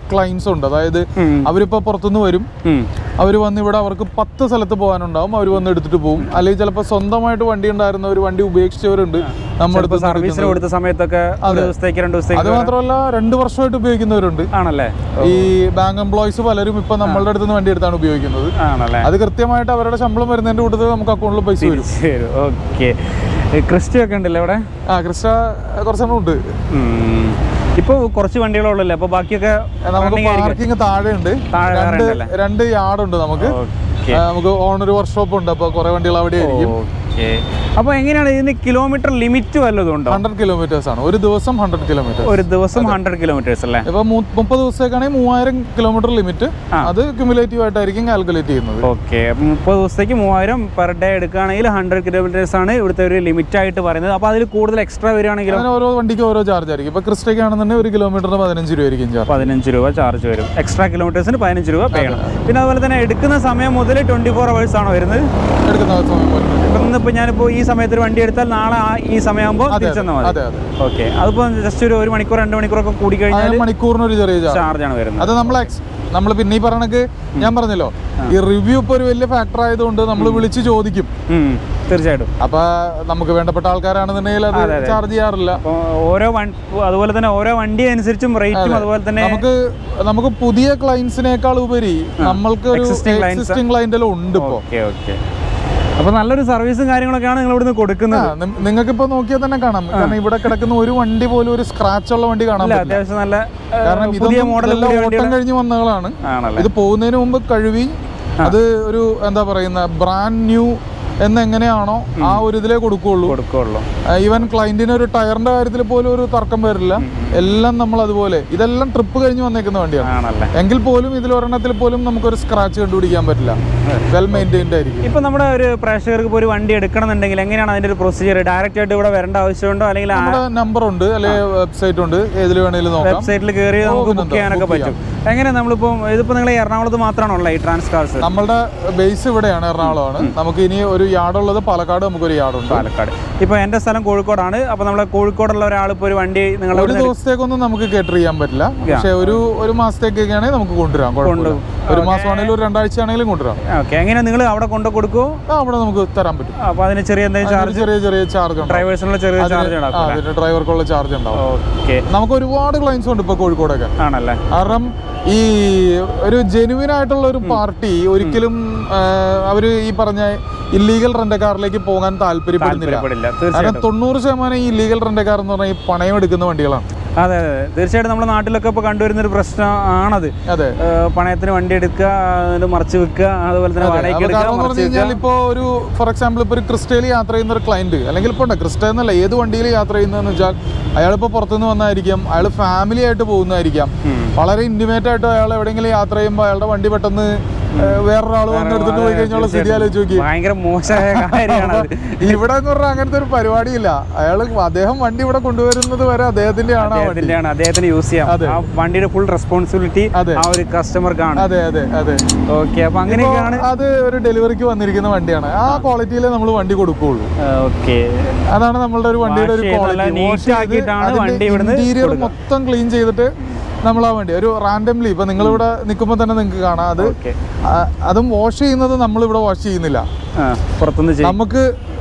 ക്ലൈൻസ് ഉണ്ട് അതായത് ഉം. അവരിപ്പോൾ പുറത്തുനിന്ന് വരും ഉം. അവർ വന്ന് ഇവിടെ അവർക്ക് പത്ത് സ്ഥലത്ത് പോകാനുണ്ടാവും അവർ വന്ന് എടുത്തിട്ട് പോകും അല്ലെങ്കിൽ ചിലപ്പോൾ സ്വന്തമായിട്ട് വണ്ടി ഉണ്ടായിരുന്നവർ വണ്ടി ഉപേക്ഷിച്ചവരുണ്ട് നമ്മുടെ ചിലപ്പോ അടുത്ത് സർവീസിന് കൊടുത്ത സമയത്തൊക്കെ ഒരു ദിവസത്തേക്ക് രണ്ട് അത് ദിവസത്തേക്ക് മാത്രമല്ല രണ്ട് വർഷമായിട്ട് ഉപയോഗിക്കുന്നവരുണ്ട് ആണല്ലേ ഈ ബാങ്ക് എംപ്ലോയീസ് പലരും ഇപ്പൊ നമ്മളുടെ അടുത്ത് നിന്ന് വണ്ടി എടുത്താണ് ഉപയോഗിക്കുന്നത് ആണല്ലേ അത് കൃത്യമായിട്ട് അവരുടെ ശമ്പളം വരുന്നതിന്റെ കൂട്ടത്തിൽ നമുക്ക് അക്കൗണ്ടിൽ പൈസ വരും ശരി ഓക്കെ ക്രിസ്റ്റി ഒക്കെ ഉണ്ടല്ലേ ഇവിടെ ആ കൃഷ്ണ കുറച്ചെണ്ണം ഉണ്ട് ഉം. ഇപ്പൊ കുറച്ച് വണ്ടികളുള്ളല്ലേ അപ്പൊ ബാക്കിയൊക്കെ നമുക്ക് running ആയിരിക്കും. പാർക്കിംഗ് താഴെ ഉണ്ട് താഴെ വേറെ രണ്ട് ഉണ്ടല്ലേ? രണ്ട് യാർഡ് ഉണ്ട് നമുക്ക് ഓക്കെ ആ, നമുക്ക് ഓണർ വർക്ക്ഷോപ്പ് ഉണ്ട് അപ്പൊ കുറെ വണ്ടികൾ അവിടെ ആയിരിക്കും ഓക്കെ അപ്പൊ എങ്ങനെയാണ് ഇതിന് കിലോമീറ്റർ ലിമിറ്റ് വല്ലതും ഉണ്ടോ ഹൺഡ്രഡ് കിലോമീറ്റേഴ്സ് ആണ് ഒരു ദിവസം ഹൺഡ്രഡ് കിലോമീറ്റർ ഒരു ദിവസം ഹൺഡ്രഡ് കിലോമീറ്റേഴ്സ് അല്ലേ ഇപ്പൊ മു- മുപ്പത് ദിവസത്തേക്കാണെങ്കിൽ മൂവായിരം കിലോമീറ്റർ ലിമിറ്റ് അത് ക്യുമുലേറ്റീവ് ആയിട്ടായിരിക്കും കാൽക്കുലേറ്റ് ചെയ്യുന്നത് ഓക്കെ മുപ്പത് ദിവസത്തേക്ക് മൂവായിരം പെർ ഡേ എടുക്കുകയാണെങ്കിൽ ഹൺഡ്രഡ് കിലോമീറ്റേഴ്സ് ആണ് ഇവിടുത്തെ ഒരു ലിമിറ്റ് ആയിട്ട് പറയുന്നത് അപ്പോൾ അതിൽ കൂടുതൽ എക്സ്ട്രാ വരികയാണെങ്കിലോ അങ്ങനെ ഓരോ വണ്ടിക്ക് ഓരോ ചാർജ് ആയിരിക്കും ഇപ്പൊ ക്രിസ്റ്റയ്ക്ക് ആണെന്നുണ്ടെങ്കിൽ ഒരു കിലോമീറ്ററിന് പതിനഞ്ച് രൂപ ആയിരിക്കും ചാർജ് പതിനഞ്ച് രൂപ ചാർജ് വരും എക്സ്ട്രാ കിലോമീറ്റേഴ്സിന് പതിനഞ്ച് രൂപ പേ ചെയ്യണം പിന്നെ അതുപോലെ തന്നെ എടുക്കുന്ന സമയം മുതൽ ട്വൻറ്റി ഫോർ അവേഴ്സ് ആണോ വരുന്നത് എടുക്കുന്ന സമയം പോലെ ഇപ്പം ഇന്നിപ്പോൾ ഞാനിപ്പോൾ ഈ സമയത്ത് ഒരു വണ്ടി എടുത്താൽ നാളെ ആ ഈ സമയമാകുമ്പോൾ അതെ തിരിച്ചെന്നാൽ മതി അതെ അതെ ഓക്കെ അതിപ്പോൾ ജസ്റ്റ് ഒരു ഒരു മണിക്കൂർ രണ്ട് മണിക്കൂറൊക്കെ കൂടി കഴിഞ്ഞാൽ അതിന് മണിക്കൂറിന് ഒരു ചെറിയ ചാർജ് ചാർജാണ് വരുന്നത് അത് നമ്മൾ നമ്മൾ പിന്നെ ഈ പറയണക്ക് ഞാൻ പറഞ്ഞല്ലോ ഈ റിവ്യൂ ഇപ്പോൾ ഒരു വലിയ ഫാക്ടർ ആയതുകൊണ്ട് നമ്മൾ വിളിച്ച് ചോദിക്കും ഉം, തീർച്ചയായിട്ടും അപ്പൊ നമുക്ക് വേണ്ടപ്പെട്ട ആൾക്കാരാണെന്നുണ്ടെങ്കിൽ അത് ചാർജ് ചെയ്യാറില്ല അപ്പോൾ ഓരോ വൺ അതുപോലെ തന്നെ ഓരോ വണ്ടി അനുസരിച്ചും റേറ്റും അതുപോലെ തന്നെ നമുക്ക് നമുക്ക് പുതിയ ക്ലയൻസിനേക്കാൾ ഉപരി നമ്മൾക്ക് ഒരു Existing clients. എക്സിസ്റ്റിംഗ് ക്ലയന്റെല്ലാം ഉണ്ട് ഇപ്പോൾ ഓക്കെ ഓക്കെ അപ്പോൾ നല്ലൊരു സർവീസും കാര്യങ്ങളൊക്കെയാണ് നിങ്ങൾ ഇവിടുന്ന് കൊടുക്കുന്നത് നിങ്ങൾക്ക് ഇപ്പൊ നോക്കിയാൽ തന്നെ കാണാം കാരണം ഇവിടെ കിടക്കുന്ന ഒരു വണ്ടി പോലും ഒരു സ്ക്രാച്ച് ഉള്ള വണ്ടി കാണാൻ അല്ല പറ്റില്ല അത്യാവശ്യം നല്ല ഏ, കാരണം പുതിയ ഇതൊന്നും മോഡൽ ഇതെല്ലാം ഓട്ടം കഴിഞ്ഞ് വന്നകളാണ് ആണല്ലേ ഇത് പോകുന്നതിന് മുമ്പ് കഴുകി അത് ഒരു എന്താ പറയുന്ന ബ്രാൻഡ് ന്യൂ എന്ന് എങ്ങനെയാണോ ആ ഒരു ഇതിലേ കൊടുക്കുകയുള്ളൂ കൊടുക്കുള്ളൂ ഈവൻ ക്ലയന്റിന് ഒരു ടയറിന്റെ കാര്യത്തിൽ പോലും ഒരു തർക്കം വരില്ല എല്ലാം നമ്മൾ അതുപോലെ ഇതെല്ലാം ട്രിപ്പ് കഴിഞ്ഞ് വന്നേക്കുന്ന വണ്ടിയാണ് ആണല്ലേ എങ്കിൽ പോലും ഇതിൽ ഒരെണ്ണത്തിൽ പോലും നമുക്കൊരു സ്ക്രാച്ച് കണ്ടുപിടിക്കാൻ പറ്റില്ല വെൽ മെയിൻറ്റൈൻഡ് ആയിരിക്കും ഇപ്പൊ നമ്മുടെ ഒരു പ്രേക്ഷകർക്ക് ഇപ്പോൾ ഒരു വണ്ടി എടുക്കണമെന്നുണ്ടെങ്കിൽ എങ്ങനെയാണ് അതിന്റെ ഒരു പ്രൊസീജിയർ ഡയറക്റ്റ് ആയിട്ട് ഇവിടെ വരേണ്ട ആവശ്യമുണ്ടോ അല്ലെങ്കിൽ ആ നമ്മുടെ നമ്പർ ഉണ്ട് അല്ലെങ്കിൽ വെബ്സൈറ്റ് ഉണ്ട് ഏതിൽ വേണേലും നോക്കാം വെബ്സൈറ്റിൽ കയറി നമുക്ക് ബുക്ക് ചെയ്യാനൊക്കെ പറ്റും എങ്ങനെ നമ്മളിപ്പോൾ ഇതിപ്പോൾ നിങ്ങൾ എറണാകുളത്ത് മാത്രമാണുള്ള ഈ ട്രാൻസ് കാർസ് നമ്മളുടെ ബേസ് ഇവിടെയാണ് എറണാകുളമാണ് നമുക്ക് ഇനി ഒരു യാർഡ് ഉള്ളത് പാലക്കാട് നമുക്കൊരു യാർഡ് ഉണ്ട് പാലക്കാട് ഇപ്പോൾ എൻ്റെ സ്ഥലം കോഴിക്കോടാണ് അപ്പോൾ നമ്മളെ കോഴിക്കോടുള്ള ഒരാൾ ഇപ്പോൾ ഒരു വണ്ടി നിങ്ങൾ ഒരു ദിവസത്തേക്കൊന്നും നമുക്ക് കേട്ടർ ചെയ്യാൻ പറ്റില്ല പക്ഷെ ഒരു ഒരു മാസത്തേക്കൊക്കെ ആണെങ്കിൽ നമുക്ക് കൊണ്ടുവരാം കുഴപ്പമില്ല ഒരു മാസം ആണെങ്കിലും ഒരു രണ്ടാഴ്ച ആണെങ്കിലും കൊണ്ടുവരാം ഓക്കെ എങ്ങനെ നിങ്ങൾ അവിടെ കൊണ്ടു കൊടുക്കുമോ ആ, അവിടെ നമുക്ക് തരാൻ പറ്റും അപ്പോൾ അതിന് ചെറിയ എന്തെങ്കിലും ഒരു ചാർജ് ചെറിയ ചെറിയ ചാർജ് ഉണ്ടാവും ഡ്രൈവേഴ്സിനുള്ള ചെറിയ ചാർജ് ആ ഉണ്ടാക്കും അതിന് ഡ്രൈവർക്കുള്ള ചാർജ് ഉണ്ടാവും ഓക്കെ നമുക്ക് ഒരുപാട് ക്ലയൻസ് ഉണ്ട് ഇപ്പൊ കോഴിക്കോടൊക്കെ ആണല്ലേ കാരണം ഈ ഒരു ജെനുവിൻ ആയിട്ടുള്ള ഒരു പാർട്ടി ഒരിക്കലും ആ, അവര് ഈ പറഞ്ഞ ഇല്ലീഗൽ റെന്റ് കാറിലേക്ക് പോകാൻ താല്പര്യപ്പെടുന്നില്ല താല്പര്യപ്പെടില്ല കാരണം തീർച്ചയായിട്ടും തൊണ്ണൂറ് ശതമാനം ഈ ഇല്ലീഗൽ റെന്റ് കാർ എന്ന് പറഞ്ഞാൽ ഈ പണയം എടുക്കുന്ന വണ്ടികളാണ് അതെ അതെ തീർച്ചയായിട്ടും നമ്മുടെ നാട്ടിലൊക്കെ ഇപ്പോൾ കണ്ടുവരുന്ന ഒരു പ്രശ്നം ആണത് അതെ ഏഹ് പണയത്തിന് വണ്ടി എടുക്കുക അതിന് മറിച്ച് വെക്കുക അതുപോലെ തന്നെ വാടകയ്ക്ക് അപ്പൊ എടുക്കുക കാരണം എന്ന് മറിച്ച് പറഞ്ഞു കഴിഞ്ഞാൽ ഇപ്പോ ഒരു ഫോർ എക്സാമ്പിൾ ഇപ്പൊ ഒരു ക്രിസ്റ്റയിൽ യാത്ര ചെയ്യുന്ന ഒരു ക്ലയന്റ് അല്ലെങ്കിൽ ഇപ്പോൾ ക്രിസ്റ്റ എന്നല്ല ഏത് വണ്ടിയിൽ യാത്ര ചെയ്യുന്നതെന്ന് വെച്ചാൽ അയാൾ ഇപ്പോൾ പുറത്തുനിന്ന് വന്നായിരിക്കാം അയാൾ ഫാമിലി ആയിട്ട് പോകുന്നതായിരിക്കാം ഉം. വളരെ ഇന്റിമേറ്റ് ആയിട്ട് അയാൾ എവിടെയെങ്കിലും യാത്ര ചെയ്യുമ്പോൾ അയാളുടെ വണ്ടി പെട്ടെന്ന് ഏഹ്, വേറൊരാൾ വന്ന് എടുത്തിട്ട് പോയി കഴിഞ്ഞുള്ള സ്ഥിതി ആലോചിച്ച് നോക്കി ഭയങ്കര മോശമായ കാര്യമാണ് അത്. ഇവിടെ എന്ന് പറഞ്ഞാൽ അങ്ങനത്തെ ഒരു പരിപാടിയില്ല അയാൾ അദ്ദേഹം വണ്ടി ഇവിടെ കൊണ്ടുവരുന്നത് വരെ അദ്ദേഹത്തിന്റെ ആണ് ആ വണ്ടി അദ്ദേഹത്തിന്റെയാണ് അദ്ദേഹത്തിന് യൂസ് ചെയ്യാം അതെ. ആ വണ്ടിയുടെ ഫുൾ റെസ്പോൺസിബിലിറ്റി അതെ. ആ ഒരു കസ്റ്റമർക്കാണ് അതെ അതെ അതെ ഓക്കെ അപ്പൊ അങ്ങനെയൊക്കെയാണ് ഇപ്പോ അത് ഒരു ഡെലിവറിക്ക് വന്നിരിക്കുന്ന വണ്ടിയാണ് ആ ക്വാളിറ്റിയിലേ നമ്മൾ വണ്ടി കൊടുക്കുകയുള്ളൂ ഓക്കെ അതാണ് നമ്മളുടെ ഒരു വണ്ടിയുടെ ഒരു Wash ചെയ്ത് നല്ല ക്വാളിറ്റി neat ആക്കിയിട്ടാണ് വണ്ടി ഇവിടുന്ന് ഇന്റീരിയർ കൊടുക്കുക. മൊത്തം ക്ലീൻ ചെയ്തിട്ട് നമ്മൾ ആ വണ്ടി ഒരു റാൻഡംലി ഇപ്പൊ നിങ്ങൾ ഇവിടെ നിൽക്കുമ്പോൾ തന്നെ നിങ്ങൾക്ക് കാണാം അത് ഓക്കെ ആ, അതും വാഷ് ചെയ്യുന്നത് നമ്മൾ ഇവിടെ വാഷ് ചെയ്യുന്നില്ല പുറത്തുനിന്ന് ചെയ്യും നമുക്ക്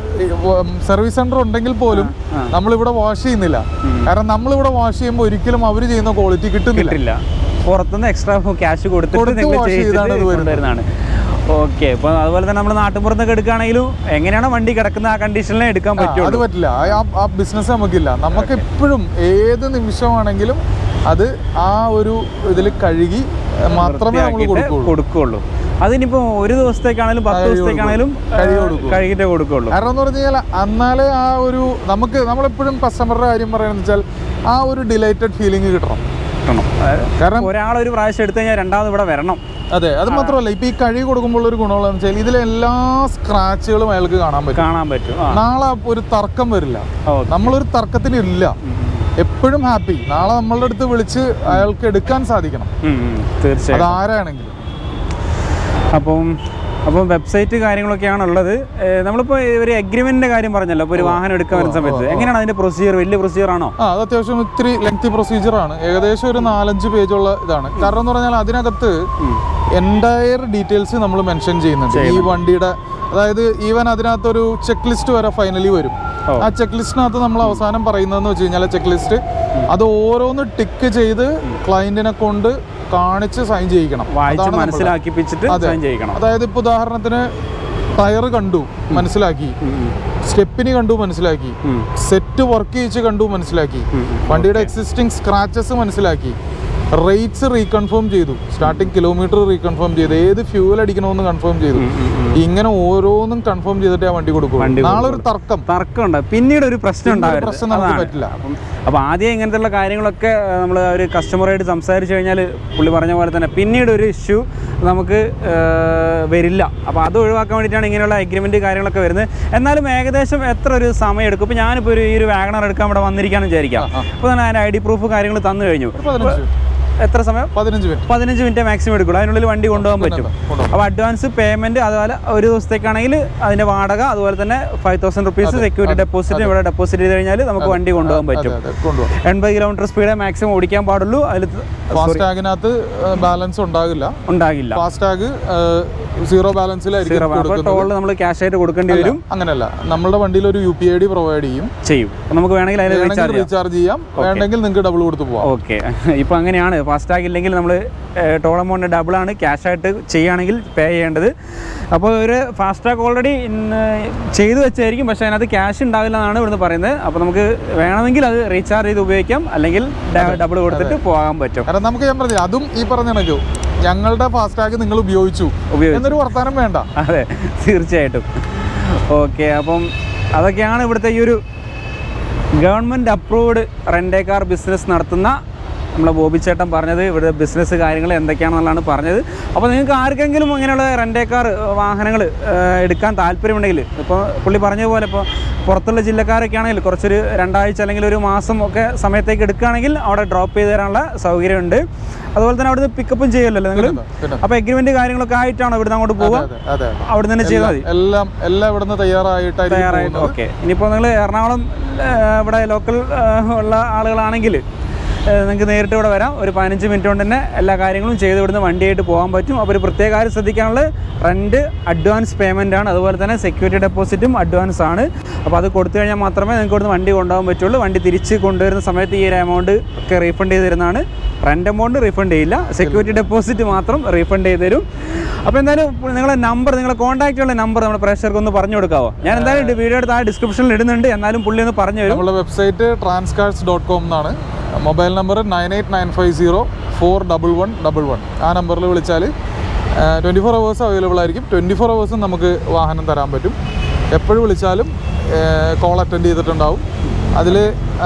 സർവീസ് സെന്റർ ഉണ്ടെങ്കിൽ പോലും നമ്മളിവിടെ വാഷ് ചെയ്യുന്നില്ല കാരണം നമ്മളിവിടെ വാഷ് ചെയ്യുമ്പോൾ ഒരിക്കലും അവർ ചെയ്യുന്ന ക്വാളിറ്റി കിട്ടുന്നില്ല കിട്ടില്ല പുറത്തുനിന്ന് എക്സ്ട്രാ ക്യാഷ് കൊടുത്തിട്ട് കൊടുത്ത് നിങ്ങൾ wash ചെയ്താണ് ഇത് വരുന്നത്. കൊണ്ടുവരുന്നതാണ് ഓക്കെ ഇപ്പൊ അതുപോലെ തന്നെ നമ്മൾ നാട്ടുപുറത്തൊക്കെ എടുക്കുകയാണെങ്കിലും എങ്ങനെയാണ് വണ്ടി കിടക്കുന്ന ആ കണ്ടീഷനിലേ എടുക്കാൻ ആ, അത് പറ്റുള്ളൂ പറ്റില്ല ആ- ആ ബിസിനസ് നമുക്കില്ല നമുക്ക് എപ്പോഴും ഏത് നിമിഷമാണെങ്കിലും അത് ആ ഒരു ഇതിൽ കഴുകി മാത്രമേ നമ്മൾ വൃത്തിയാക്കിയിട്ട് കൊടുക്കുള്ളൂ കൊടുക്കുള്ളൂ അതിനിപ്പോ ഒരു ദിവസത്തേക്കാണെങ്കിലും പത്ത് കഴുകി ദിവസത്തേക്കാണെങ്കിലും കഴുകി കൊടുക്കും. കഴുകിട്ടേ കൊടുക്കുള്ളൂ കാരണം എന്ന് പറഞ്ഞു കഴിഞ്ഞാൽ എന്നാലേ ആ ഒരു നമുക്ക് നമ്മളെപ്പോഴും കസ്റ്റമറുടെ കാര്യം പറയുന്നത് വെച്ചാൽ ആ ഒരു ഡിലൈറ്റഡ് ഫീലിംഗ് കിട്ടണം കിട്ടണം അതായത് കാരണം ഒരാൾ ഒരു പ്രാവശ്യം എടുത്തു കഴിഞ്ഞാൽ രണ്ടാമത് ഇവിടെ വരണം അതെ അത് മാത്രമല്ല ഇപ്പൊ ഈ കഴുകി കൊടുക്കുമ്പോൾ ഒരു ഗുണമുള്ളതെന്ന് വെച്ചാൽ ഇതിലെ എല്ലാ സ്ക്രാച്ചുകളും അയാൾക്ക് കാണാൻ പറ്റും കാണാൻ പറ്റും ആ നാളെ ഒരു തർക്കം വരില്ല ഓക്കെ നമ്മളൊരു തർക്കത്തിന് ഇല്ല എപ്പോഴും ഹാപ്പി നാളെ നമ്മളുടെ അടുത്ത് വിളിച്ച് അയാൾക്ക് എടുക്കാൻ സാധിക്കണം തീർച്ചയായും അത് ആരാണെങ്കിലും അപ്പം അപ്പം വെബ്സൈറ്റ് കാര്യങ്ങളൊക്കെയാണ് ഉള്ളത് ഏഹ് നമ്മളിപ്പോൾ ഒരു എഗ്രിമെന്റിന്റെ കാര്യം പറഞ്ഞല്ലോ അപ്പോൾ ഒരു വാഹനം എടുക്കാൻ വരുന്ന സമയത്ത് എങ്ങനെയാണ് അതിന്റെ പ്രൊസീജിയർ വലിയ പ്രൊസീജിയർ ആണോ ആ അത് അത്യാവശ്യം ഇത്തിരി ലെങ്തി പ്രൊസീജിയർ ആണ് ഏകദേശം ഒരു നാലഞ്ച് പേജുള്ള ഇതാണ് കാരണം എന്ന് പറഞ്ഞാൽ അതിനകത്ത് എൻറ്റയർ ഡീറ്റെയിൽസ് നമ്മൾ മെൻഷൻ ചെയ്യുന്നുണ്ട് ഈ വണ്ടിയുടെ അതായത് ഈവൻ അതിനകത്ത് ഒരു ചെക്ക് ലിസ്റ്റ് വരെ ഫൈനലി വരും ഓ. ആ ചെക്ക് ലിസ്റ്റിനകത്ത് നമ്മൾ അവസാനം പറയുന്നതെന്ന് വെച്ച് കഴിഞ്ഞാൽ ചെക്ക് ലിസ്റ്റ് അത് ഓരോന്ന് ടിക്ക് ചെയ്ത് ക്ലയന്റിനെ കൊണ്ട് കാണിച്ച് സൈൻ ചെയ്യിക്കണം വായിച്ച് അതാണ് നമ്മളുടെ- മനസ്സിലാക്കിപ്പിച്ചിട്ട് അതെ. സൈൻ ചെയ്യിക്കണം അതായത് ഇപ്പൊ ഉദാഹരണത്തിന് ടയർ കണ്ടു മനസ്സിലാക്കി സ്റ്റെപ്പിന് കണ്ടു മനസ്സിലാക്കി ഉം. സെറ്റ് വർക്ക് ചെയ്യിച്ച് കണ്ടു മനസ്സിലാക്കി വണ്ടിയുടെ എക്സിസ്റ്റിംഗ് സ്ക്രാച്ചസ് മനസ്സിലാക്കി റേറ്റ്സ് റീകൺഫേം ചെയ്തു സ്റ്റാർട്ടിംഗ് കിലോമീറ്റർ റീകൺഫേം ചെയ്തു ഏത് ഫ്യൂവൽ അടിക്കണമെന്ന് കൺഫേം ചെയ്തു ഇങ്ങനെ ഓരോന്നും കൺഫേം ചെയ്തിട്ട് ആ വണ്ടി കൊടുക്കും വണ്ടി നാളെ ഒരു തർക്കം തർക്കമുണ്ട് പിന്നീട് ഒരു പ്രശ്നം ഉണ്ടാവരുത് പ്രശ്നം നമുക്ക് അതാണ്. പറ്റില്ല അപ്പം അപ്പോൾ ആദ്യം ഇങ്ങനത്തെയുള്ള കാര്യങ്ങളൊക്കെ നമ്മൾ ഒരു കസ്റ്റമറായിട്ട് സംസാരിച്ച് കഴിഞ്ഞാൽ പുള്ളി പറഞ്ഞ പോലെ തന്നെ പിന്നീട് ഒരു ഇഷ്യൂ നമുക്ക് ഏഹ്, വരില്ല അപ്പോൾ അത് ഒഴിവാക്കാൻ വേണ്ടിയിട്ടാണ് ഇങ്ങനെയുള്ള എഗ്രിമെൻറ്റ് കാര്യങ്ങളൊക്കെ വരുന്നത് എന്നാലും ഏകദേശം എത്ര ഒരു സമയം എടുക്കും ഇപ്പോൾ ഞാനിപ്പോൾ ഒരു ഈ ഒരു വാഗണർ എടുക്കാൻ ഇവിടെ വന്നിരിക്കാന്ന് വിചാരിക്കാം അപ്പോൾ തന്നെ അതിന് ഐ ഡി പ്രൂഫ് കാര്യങ്ങൾ തന്നു കഴിഞ്ഞു ഒരു പതിനഞ്ച് എത്ര സമയം പതിനഞ്ച് മിനിറ്റ് പതിനഞ്ച് മിനിറ്റ് മാക്സിമം എടുക്കുള്ളൂ അതിനുള്ളിൽ വണ്ടി കൊണ്ടുപോകാൻ പറ്റും കൊണ്ടുപോകാം. അപ്പോൾ അഡ്വാൻസ് പേയ്മെന്റ് അതുപോലെ ഒരു ദിവസത്തേക്കാണെങ്കിൽ അതിന്റെ വാടക അതുപോലെ തന്നെ five thousand rupees security deposit ഇവിടെ ഡെപ്പോസിറ്റ് ചെയ്ത് കഴിഞ്ഞാൽ നമുക്ക് വണ്ടി കൊണ്ടുപോകാൻ പറ്റും അതെ അതെ കൊണ്ടുപോകാം എൺപത് കിലോമീറ്റർ സ്പീഡ് മാക്സിമം ഓടിക്കാൻ പാടുള്ളൂ അതിൽ ഫാസ്ടാഗിനകത്ത് ബാലൻസ് ഉണ്ടാകില്ല ഉണ്ടാകില്ല ഫാസ്ടാഗ് സീറോ ബാലൻസിലായിരിക്കും സീറോ അപ്പോൾ കൊടുക്കുന്നത് ടോളിൽ നമ്മൾ ക്യാഷ് ആയിട്ട് കൊടുക്കേണ്ടി വരും അങ്ങനെയല്ല നമ്മളുടെ വണ്ടിയിൽ ഒരു U P I D provide ചെയ്യും ചെയ്യും അപ്പോൾ നമുക്ക് വേണമെങ്കിൽ അതിൽ വേണമെങ്കിൽ റീചാർജ് ചെയ്യാം റീചാർജ് ചെയ്യാം വേണ്ടെങ്കിൽ നിങ്ങൾക്ക് ഡബിൾ കൊടുത്ത് പോവാം ഓക്കെ ഇപ്പോൾ അങ്ങനെയാണ് ഫാസ്റ്റാഗ് ഇല്ലെങ്കിൽ നമ്മൾ ടോൾ എമൗണ്ട് ഡബിളാണ് ക്യാഷ് ആയിട്ട് ചെയ്യുകയാണെങ്കിൽ പേ ചെയ്യേണ്ടത് അപ്പോൾ ഒരു ഫാസ്റ്റാഗ് ഓൾറെഡി ചെയ്തു വെച്ചായിരിക്കും പക്ഷേ അതിനകത്ത് ക്യാഷ് ഉണ്ടാവില്ല എന്നാണ് ഇവിടുന്ന് പറയുന്നത് അപ്പോൾ നമുക്ക് വേണമെങ്കിൽ അത് റീചാർജ് ചെയ്ത് ഉപയോഗിക്കാം അല്ലെങ്കിൽ ഡബിൾ കൊടുത്തിട്ട് പോകാൻ പറ്റും കാരണം നമുക്ക് ഞാൻ പറഞ്ഞില്ല അതും ഈ പറഞ്ഞ കണക്ക് ഞങ്ങളുടെ ഫാസ്ടാഗ് നിങ്ങൾ ഉപയോഗിച്ചു ഉപയോഗിച്ചു എന്നൊരു വർത്താനം വേണ്ട അതെ തീർച്ചയായിട്ടും ഓക്കെ അപ്പം അതൊക്കെയാണ് ഇവിടുത്തെ ഈ ഒരു government approved rent a car business നടത്തുന്ന നമ്മളെ ബോബി ചേട്ടൻ പറഞ്ഞത് ഇവിടെ ബിസിനസ് കാര്യങ്ങൾ എന്തൊക്കെയാണെന്നുള്ളതാണ് പറഞ്ഞത് അപ്പോൾ നിങ്ങൾക്ക് ആർക്കെങ്കിലും ഇങ്ങനെയുള്ള റെൻ്റേ കാർ വാഹനങ്ങൾ എടുക്കാൻ താല്പര്യമുണ്ടെങ്കിൽ ഇപ്പോൾ പുള്ളി പറഞ്ഞ പോലെ ഇപ്പോൾ പുറത്തുള്ള ജില്ലക്കാരൊക്കെ ആണെങ്കിൽ കുറച്ചൊരു രണ്ടാഴ്ച അല്ലെങ്കിൽ ഒരു മാസം ഒക്കെ സമയത്തേക്ക് എടുക്കുകയാണെങ്കിൽ അവിടെ ഡ്രോപ്പ് ചെയ്ത് തരാനുള്ള സൗകര്യമുണ്ട് അതുപോലെ തന്നെ അവിടുന്ന് പിക്കപ്പും ചെയ്യുമല്ലോ നിങ്ങൾ പിന്നെ അപ്പോൾ എഗ്രിമെൻറ്റ് കാര്യങ്ങളൊക്കെ ആയിട്ടാണോ ഇവിടുന്ന് അങ്ങോട്ട് പോവുക അതെ അതെ അവിടെ തന്നെ ചെയ്താൽ മതി എല്ലാം എല്ലാം ഇവിടുന്ന് തയ്യാറായിട്ടായിരിക്കും തയ്യാറായിട്ട് പോകുന്നത്. ഓക്കെ ഇനിയിപ്പോൾ നിങ്ങൾ എറണാകുളം ആ, ഇവിടെ ലോക്കൽ ആ, ഉള്ള ആളുകളാണെങ്കിൽ നിങ്ങൾക്ക് നേരിട്ട് ഇവിടെ വരാം ഒരു പതിനഞ്ച് മിനിറ്റ് കൊണ്ട് തന്നെ എല്ലാ കാര്യങ്ങളും ചെയ്ത് ഇവിടുന്ന് വണ്ടിയായിട്ട് പോകാൻ പറ്റും അപ്പോൾ ഒരു പ്രത്യേക കാര്യം ശ്രദ്ധിക്കാനുള്ളത് റെൻറ്റ് അഡ്വാൻസ് പേയ്മെൻ്റ് ആണ് അതുപോലെ തന്നെ സെക്യൂരിറ്റി ഡെപ്പോസിറ്റും അഡ്വാൻസ് ആണ് അപ്പോൾ അത് കൊടുത്തു കഴിഞ്ഞാൽ മാത്രമേ നിങ്ങൾക്ക് ഇവിടുന്ന് വണ്ടി കൊണ്ടുപോകാൻ പറ്റുള്ളൂ വണ്ടി തിരിച്ച് കൊണ്ടുവരുന്ന സമയത്ത് ഈ ഒരു എമൗണ്ട് ഒക്കെ റീഫണ്ട് ചെയ്ത് തരുന്നതാണ് റെൻ്റ് എമൗണ്ട് റീഫണ്ട് ചെയ്യില്ല സെക്യൂരിറ്റി ഡെപ്പോസിറ്റ് മാത്രം റീഫണ്ട് ചെയ്ത് തരും അപ്പോൾ എന്തായാലും നിങ്ങളെ നമ്പർ നിങ്ങളെ കോൺടാക്റ്റ് ഉള്ള നമ്പർ നമ്മുടെ പ്രേക്ഷകർക്ക് ഒന്ന് പറഞ്ഞു കൊടുക്കാവോ ഞാൻ എന്തായാലും വീഡിയോയുടെ താഴെ ഡിസ്ക്രിപ്ഷനിൽ ഇടുന്നുണ്ട് എന്നാലും പുള്ളി ഒന്ന് പറഞ്ഞു തരും നമ്മളുടെ വെബ്സൈറ്റ് ട്രാൻസ്കാർസ് ഡോട്ട് കോം എന്നാണ് mobile number nine eight nine five zero four double one double one ആ നമ്പറിൽ വിളിച്ചാൽ ട്വൻറ്റി ഫോർ അവേഴ്സ് അവൈലബിൾ ആയിരിക്കും ട്വൻറ്റി ഫോർ അവേഴ്സും നമുക്ക് വാഹനം തരാൻ പറ്റും എപ്പോഴും വിളിച്ചാലും കോൾ അറ്റൻഡ് ചെയ്തിട്ടുണ്ടാവും അതിൽ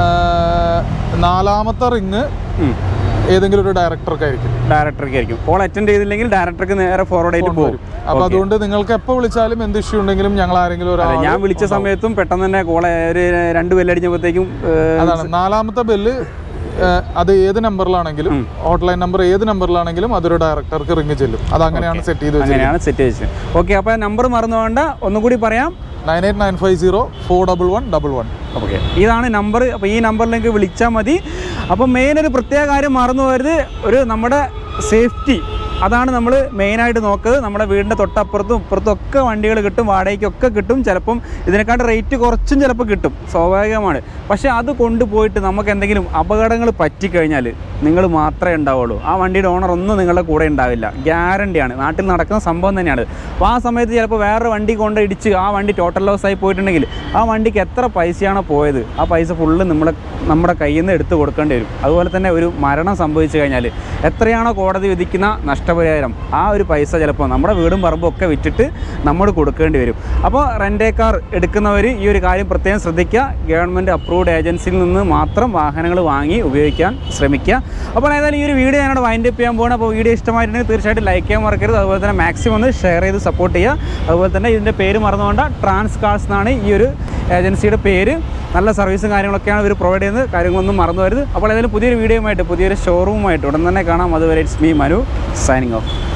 നാലാമത്തെ റിങ് ഉം. ഏതെങ്കിലും ഒരു ഡയറക്ടർക്കായിരിക്കും ഡയറക്ടർക്ക് ആയിരിക്കും കോൾ അറ്റൻഡ് ചെയ്തില്ലെങ്കിൽ ഡയറക്ടർക്ക് നേരെ ഫോർവേഡ് ആയിട്ട് പോകും അപ്പോൾ അതുകൊണ്ട് നിങ്ങൾക്ക് എപ്പോൾ വിളിച്ചാലും എന്ത് ഇഷ്യൂ ഉണ്ടെങ്കിലും ഞങ്ങൾ ആരെങ്കിലും അതെ, ഒരാൾ ഞാൻ വിളിച്ച സമയത്തും പെട്ടെന്ന് തന്നെ കോൾ ഒരു രണ്ട് ബെല്ലടിച്ചപ്പോഴത്തേക്കും അതാണ് നാലാമത്തെ ബെല്ല് അത് ഏത് നമ്പറിലാണെങ്കിലും ഹോട്ട്ലൈൻ നമ്പർ ഏത് നമ്പറിലാണെങ്കിലും അതൊരു ഡയറക്ടർക്ക് റിങ് ചെല്ലും അത് അങ്ങനെയാണ് സെറ്റ് ചെയ്ത് വെച്ചത് അങ്ങനെയാണ് സെറ്റ് ചെയ്തത് ഓക്കെ അപ്പോൾ നമ്പർ മറന്നു വേണ്ട ഒന്നുകൂടി പറയാം nine eight nine five zero four double one double one okay ഇതാണ് നമ്പർ അപ്പോൾ ഈ നമ്പറിലേക്ക് വിളിച്ചാൽ മതി അപ്പോൾ മെയിൻ ഒരു പ്രത്യേക കാര്യം മറന്നു പോകരുത് ഒരു നമ്മുടെ സേഫ്റ്റി അതാണ് നമ്മൾ മെയിനായിട്ട് നോക്കുന്നത് നമ്മുടെ വീടിൻ്റെ തൊട്ടപ്പുറത്തും ഇപ്പുറത്തും ഒക്കെ വണ്ടികൾ കിട്ടും വാടകയ്ക്കൊക്കെ കിട്ടും ചിലപ്പം ഇതിനെക്കാട്ട് റേറ്റ് കുറച്ചും ചിലപ്പോൾ കിട്ടും സ്വാഭാവികമാണ് പക്ഷേ അത് കൊണ്ടുപോയിട്ട് നമുക്ക് എന്തെങ്കിലും അപകടങ്ങൾ പറ്റിക്കഴിഞ്ഞാൽ നിങ്ങൾ മാത്രമേ ഉണ്ടാവുള്ളൂ ആ വണ്ടിയുടെ ഓണർ ഒന്നും നിങ്ങളുടെ കൂടെ ഉണ്ടാവില്ല ഗ്യാരണ്ടിയാണ് നാട്ടിൽ നടക്കുന്ന സംഭവം തന്നെയാണ് അപ്പോൾ ആ സമയത്ത് ചിലപ്പോൾ വേറൊരു വണ്ടി കൊണ്ട് ഇടിച്ച് ആ വണ്ടി ടോട്ടൽ ലോസ് ആയി പോയിട്ടുണ്ടെങ്കിൽ ആ വണ്ടിക്ക് എത്ര പൈസയാണോ പോയത് ആ പൈസ ഫുള്ള് നമ്മുടെ നമ്മുടെ കയ്യിൽ നിന്ന് എടുത്ത് കൊടുക്കേണ്ടി വരും അതുപോലെ തന്നെ ഒരു മരണം സംഭവിച്ചു കഴിഞ്ഞാൽ എത്രയാണോ കോടതി വിധിക്കുന്ന നഷ്ടപരിഹാരം ആ ഒരു പൈസ ചിലപ്പോൾ നമ്മുടെ വീടും പറമ്പും ഒക്കെ വിറ്റിട്ട് നമ്മൾ കൊടുക്കേണ്ടി വരും അപ്പോൾ റെൻറ്റേ കാർ എടുക്കുന്നവർ ഈ ഒരു കാര്യം പ്രത്യേകം ശ്രദ്ധിക്കുക ഗവൺമെൻറ് അപ്രൂവ്ഡ് ഏജൻസിയിൽ നിന്ന് മാത്രം വാഹനങ്ങൾ വാങ്ങി ഉപയോഗിക്കാൻ ശ്രമിക്കുക അപ്പോൾ ഏതായാലും ഈ ഒരു വീഡിയോ ഞാനോട് വൈൻഡ് അപ്പ് ചെയ്യാൻ പോകണം അപ്പോൾ വീഡിയോ ഇഷ്ടമായിട്ടുണ്ടെങ്കിൽ തീർച്ചയായിട്ടും ലൈക്ക് ചെയ്യാൻ മറക്കരുത് അതുപോലെ തന്നെ മാക്സിമം ഒന്ന് ഷെയർ ചെയ്ത് സപ്പോർട്ട് ചെയ്യുക അതുപോലെ തന്നെ ഇതിൻ്റെ പേര് മറന്നുകൊണ്ട് ട്രാൻസ് കാർസ് എന്നാണ് ഈ ഒരു ഏജൻസിയുടെ പേര് നല്ല സർവീസും കാര്യങ്ങളൊക്കെയാണ് ഇവർ പ്രൊവൈഡ് ചെയ്യുന്നത് കാര്യങ്ങളൊന്നും മറന്നു വരുത് അപ്പോൾ ഏതായാലും പുതിയൊരു വീഡിയോയുമായിട്ട് പുതിയൊരു ഷോറൂമുമായിട്ട് ഉടൻ തന്നെ കാണാം അതുവരെ it's me Manu signing of